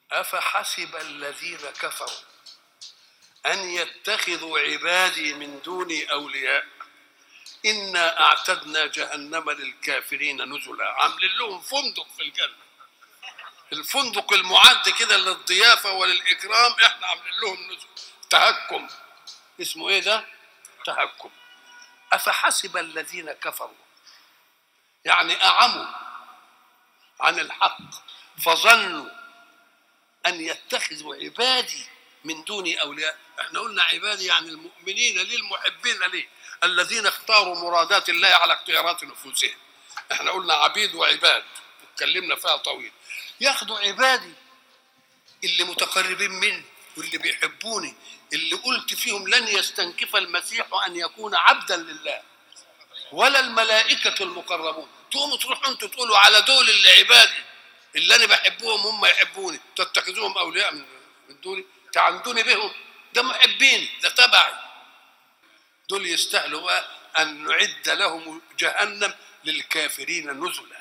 أفحسب الذين كفروا أن يتخذوا عبادي من دوني أولياء إنا أعتدنا جهنم للكافرين نزلا عاملين لهم فندق في الجنة الفندق المعد كده للضيافة وللإكرام إحنا عاملين لهم نزل تهكم اسمه إيه ده؟ تهكم أفحسب الذين كفروا يعني أعموا عن الحق فظنوا أن يتخذوا عبادي من دوني أولياء احنا قلنا عبادي يعني المؤمنين لي المحبين لي الذين اختاروا مرادات الله على اختيارات نفوسهم احنا قلنا عبيد وعباد اتكلمنا فيها طويل ياخدوا عبادي اللي متقربين مني واللي بيحبوني اللي قلت فيهم لن يستنكف المسيح ان يكون عبدا لله ولا الملائكة المقربون تقوموا تروحوا انتوا تقولوا على دول اللي عبادي اللي انا بحبهم هم يحبوني تتخذوهم اولياء من من دوني تعندوني بهم ده محبين ده تبعي دول يستاهلوا بقى ان نعد لهم جهنم للكافرين نزلا